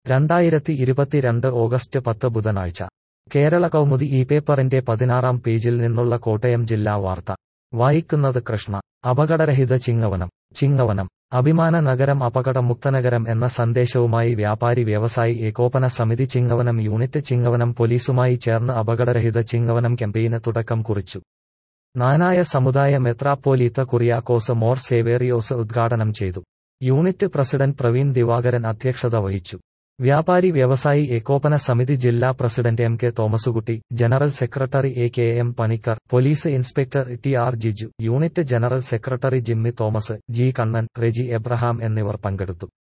രണ്ടായിരത്തി ഇരുപത്തിരണ്ട് ഓഗസ്റ്റ് പത്ത് ബുധനാഴ്ച കേരള കൗമുദി ഈ പേപ്പറിന്റെ പതിനാറാം പേജിൽ നിന്നുള്ള കോട്ടയം ജില്ലാ വാർത്ത വായിക്കുന്നത് കൃഷ്ണ അപകടരഹിത ചിങ്ങവനം ചിങ്ങവനം അഭിമാന നഗരം അപകടമുക്തനഗരം എന്ന സന്ദേശവുമായി വ്യാപാരി വ്യവസായി ഏകോപന സമിതി ചിങ്ങവനം യൂണിറ്റ് ചിങ്ങവനം പോലീസുമായി ചേർന്ന് അപകടരഹിത ചിങ്ങവനം ക്യാമ്പയിന് തുടക്കം കുറിച്ചു നാനായ സമുദായ മെത്രാപ്പോലീത്ത കുറിയാക്കോസ് മോർ സേവേറിയോസ് ഉദ്ഘാടനം ചെയ്തു യൂണിറ്റ് പ്രസിഡന്റ് പ്രവീൺ ദിവാകരൻ അധ്യക്ഷത വഹിച്ചു വ്യാപാരി വ്യവസായി ഏകോപന സമിതി ജില്ലാ president M K Thomaskutty general secretary A K M Panicker police inspector T R Jiju unit general secretary Jimmy Thomas G Kannan Reji Abraham എന്നിവർ പങ്കെടുത്തു